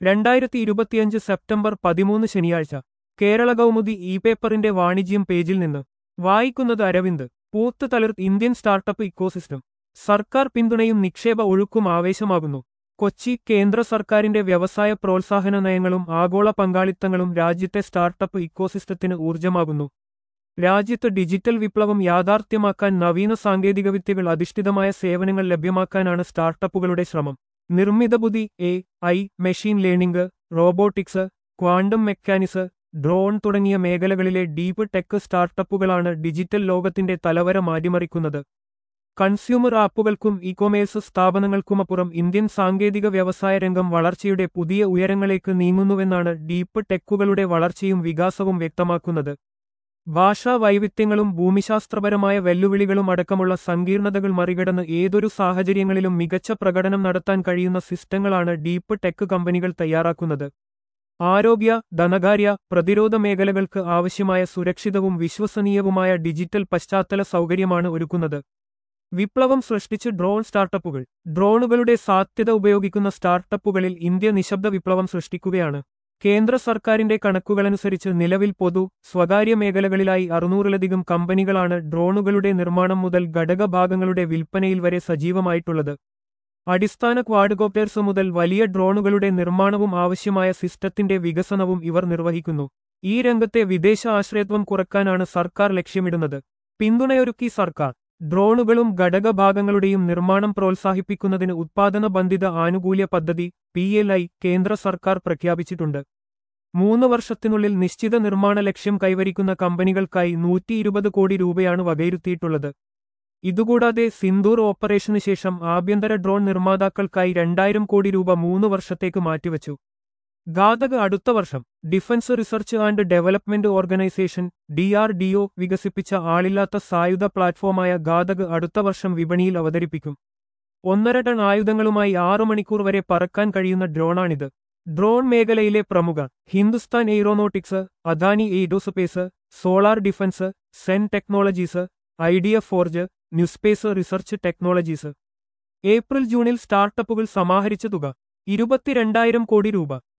രണ്ടായിരത്തി ഇരുപത്തിയഞ്ച് സെപ്റ്റംബർ പതിമൂന്ന് ശനിയാഴ്ച കേരള കൗമുദി ഇ പേപ്പറിന്റെ വാണിജ്യം പേജിൽ നിന്ന് വായിക്കുന്നത് അരവിന്ദ് പൂത്ത് തളിർത്ത് ഇന്ത്യൻ സ്റ്റാർട്ടപ്പ് ഇക്കോസിസ്റ്റം സർക്കാർ പിന്തുണയും നിക്ഷേപ ഒഴുക്കും ആവേശമാകുന്നു കൊച്ചി കേന്ദ്ര സർക്കാരിന്റെ വ്യവസായ പ്രോത്സാഹന നയങ്ങളും ആഗോള പങ്കാളിത്തങ്ങളും രാജ്യത്തെ സ്റ്റാർട്ടപ്പ് ഇക്കോസിസ്റ്റത്തിന് ഊർജ്ജമാകുന്നു രാജ്യത്ത് ഡിജിറ്റൽ വിപ്ലവം യാഥാർത്ഥ്യമാക്കാൻ നവീന സാങ്കേതികവിദ്യകൾ അധിഷ്ഠിതമായ സേവനങ്ങൾ ലഭ്യമാക്കാനാണ് സ്റ്റാർട്ടപ്പുകളുടെ ശ്രമം നിർമ്മിത ബുദ്ധി A I machine learning robotics quantum mechanics drone തുടങ്ങിയ മേഖലകളിലെ ഡീപ്പ് ടെക് സ്റ്റാർട്ടപ്പുകളാണ് ഡിജിറ്റൽ ലോകത്തിന്റെ തലവര മാറ്റിമറിക്കുന്നത് കൺസ്യൂമർ ആപ്പുകൾക്കും ഇ കൊമേഴ്സ് സ്ഥാപനങ്ങൾക്കുമപ്പുറം ഇന്ത്യൻ സാങ്കേതിക വ്യവസായ രംഗം വളർച്ചയുടെ പുതിയ ഉയരങ്ങളിലേക്ക് നീങ്ങുന്നുവെന്നാണ് ഡീപ്പ് ടെക്കുകളുടെ വളർച്ചയും വികാസവും വ്യക്തമാക്കുന്നത് ഭാഷാ വൈവിധ്യങ്ങളും ഭൂമിശാസ്ത്രപരമായ വെല്ലുവിളികളും അടക്കമുള്ള സങ്കീർണതകൾ മറികടന്ന് ഏതൊരു സാഹചര്യങ്ങളിലും മികച്ച പ്രകടനം നടത്താൻ കഴിയുന്ന സിസ്റ്റങ്ങളാണ് ഡീപ്പ് ടെക് കമ്പനികൾ തയ്യാറാക്കുന്നത് ആരോഗ്യ ധനകാര്യ പ്രതിരോധ മേഖലകൾക്ക് ആവശ്യമായ സുരക്ഷിതവും വിശ്വസനീയവുമായ ഡിജിറ്റൽ പശ്ചാത്തല സൗകര്യമാണ് ഒരുക്കുന്നത് വിപ്ലവം സൃഷ്ടിച്ച് ഡ്രോൺ സ്റ്റാർട്ടപ്പുകൾ ഡ്രോണുകളുടെ സാധ്യത ഉപയോഗിക്കുന്ന സ്റ്റാർട്ടപ്പുകളിൽ ഇന്ത്യ നിശബ്ദ വിപ്ലവം സൃഷ്ടിക്കുകയാണ് കേന്ദ്ര സർക്കാരിന്റെ കണക്കുകളനുസരിച്ച് നിലവിൽ പൊതു സ്വകാര്യ മേഖലകളിലായി അറുന്നൂറിലധികം കമ്പനികളാണ് ഡ്രോണുകളുടെ നിർമ്മാണം മുതൽ ഘടകഭാഗങ്ങളുടെ വിൽപ്പനയിൽ വരെ സജീവമായിട്ടുള്ളത് അടിസ്ഥാന ക്വാഡ്കോപ്റ്റേഴ്സ് മുതൽ വലിയ ഡ്രോണുകളുടെ നിർമ്മാണവും ആവശ്യമായ സിസ്റ്റത്തിന്റെ വികസനവും ഇവർ നിർവഹിക്കുന്നു ഈ രംഗത്തെ വിദേശ ആശ്രയത്വം കുറയ്ക്കാനാണ് സർക്കാർ ലക്ഷ്യമിടുന്നത് പിന്തുണയൊരുക്കി സർക്കാർ ഡ്രോണുകളും ഘടകഭാഗങ്ങളുടെയും നിർമ്മാണം പ്രോത്സാഹിപ്പിക്കുന്നതിന് ഉത്പാദന ബന്ധിത ആനുകൂല്യ പദ്ധതി പി എൽ ഐ കേന്ദ്ര സർക്കാർ പ്രഖ്യാപിച്ചിട്ടുണ്ട് മൂന്ന് വർഷത്തിനുള്ളിൽ നിശ്ചിത നിർമ്മാണ ലക്ഷ്യം കൈവരിക്കുന്ന കമ്പനികൾക്കായി നൂറ്റി ഇരുപത് കോടി രൂപയാണ് വകയിരുത്തിയിട്ടുള്ളത് ഇതുകൂടാതെ സിന്ദൂർ ഓപ്പറേഷന് ശേഷം ആഭ്യന്തര ഡ്രോൺ നിർമ്മാതാക്കൾക്കായി രണ്ടായിരം കോടി രൂപ മൂന്ന് വർഷത്തേക്ക് മാറ്റിവച്ചു ഘാതക് അടുത്ത വർഷം defence research and development organisation D R D O വികസിപ്പിച്ച ആളില്ലാത്ത സായുധ പ്ലാറ്റ്ഫോമായ ഘാതക് അടുത്ത വർഷം വിപണിയിൽ അവതരിപ്പിക്കും ഒന്നര ടൺ ആയുധങ്ങളുമായി ആറു മണിക്കൂർ വരെ പറക്കാൻ കഴിയുന്ന ഡ്രോണാണിത് ഡ്രോൺ മേഖലയിലെ പ്രമുഖ Hindustan aeronautics Adani aerospace solar defence Zen technologies idea forge NewSpace research technologies April ജൂണിൽ സ്റ്റാർട്ടപ്പുകൾ സമാഹരിച്ച തുക ഇരുപത്തിരണ്ടായിരം കോടി രൂപ